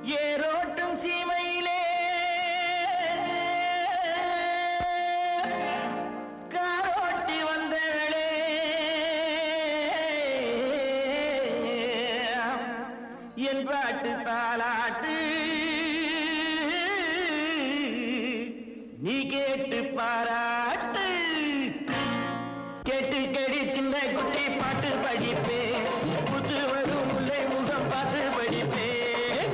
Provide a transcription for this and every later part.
ஏரோட்டும் சீமையிலே காரோட்டி வந்தவளே என் பாட்டு தாலாட்டு நீ கேட்டு பாராட்டு கேட்டு கேடி சின்ன குட்டி பாட்டு படிப்பேன் புது வரும் முல்லை முகம் பார்த்து படிப்பேன்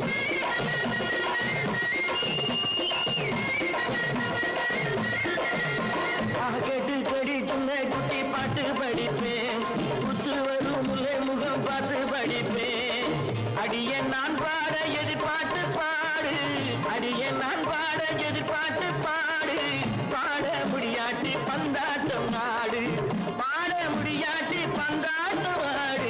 ஆக கேட்டு கேடி சின்ன குட்டி பாட்டு படிப்பேன் புத்து வரும் முல்லை முகம் பார்த்து படிப்பேன் அடிய நான் பாட எதிர்பாட்டு பாடு அடிய நான் பாட எதிர்பாட்டு பாடு பாட முடியாட்டி பந்தாட்டம் நாடு பாட முடியாட்டி பந்தாட்டம் ஆடு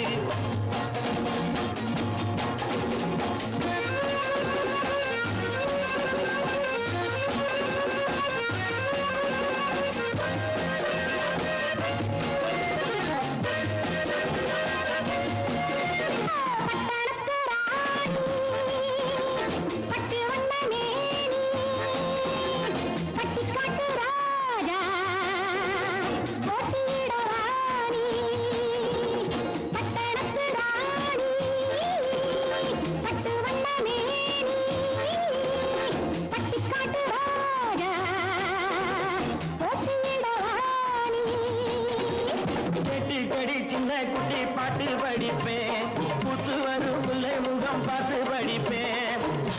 பட்டணத்து ராணி, பட்டு வண்ண மேனி, பட்டிக்காட்டு ராஜா, போட்டியிட ராணி. பட்டணத்து ராணி, பட்டு வண்ண மேனி, பட்டிக்காட்டு ராஜா, போட்டியிட ராணி. கேட்டு கடி சின்ன குட்டி பாட்டு படிப்பேன் புத்து வரும் முல்லை முகம் பார்த்து படிப்பேன்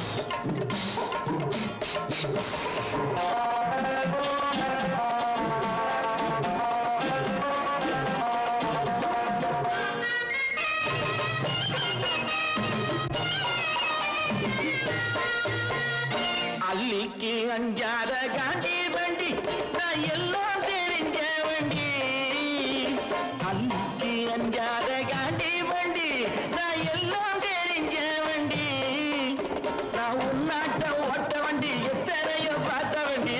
அள்ளிக்கு அஞ்சாத காந்தி வண்டி நான் எல்லாம் தெரிஞ்ச வண்டி அள்ளிக்கு அஞ்சாத காந்தி வண்டி நான் எல்லாம் தெரிஞ்ச வண்டி நான் உன்னாட்ட ஓட்ட வண்டி எத்தனையோ பார்த்த வண்டி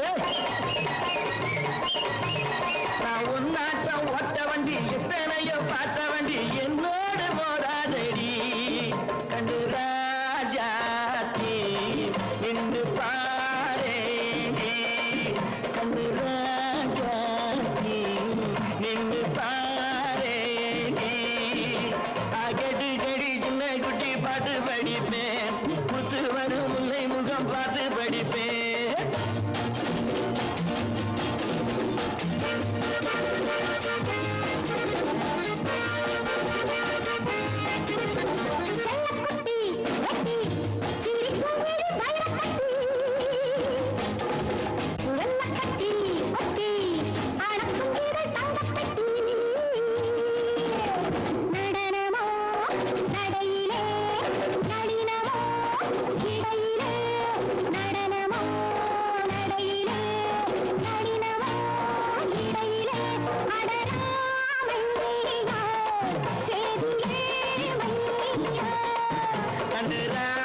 நான் உன்னாட்ட ஓட்ட வண்டி எத்தனையோ பார்த்த வண்டி என்னோடு போராதடி கண்டு ராஜாத்தி நின்று பாரேடி கண்டு ராஜாத்தி நின்று பாரேடி அகடு கடி சின்ன குட்டி பாட்டு படிப்பேன் புத்து வரும் முல்லை முகம் பார்த்து படிப்பேன் செல்லக்குட்டி, வெட்டி, சிரிக்கும் வீடு வைரக்கட்டி. வெள்ளக்கட்டி, ஒட்டி, அடக்கும் வீடு தங்கப்பட்டி. நடனமோ, நடையிலே, நளினமோ, இடையிலே. நடனமோ, நடையிலே, நளினமோ, இடையிலே. அடராமையா, சேதியே மையா. கண்டு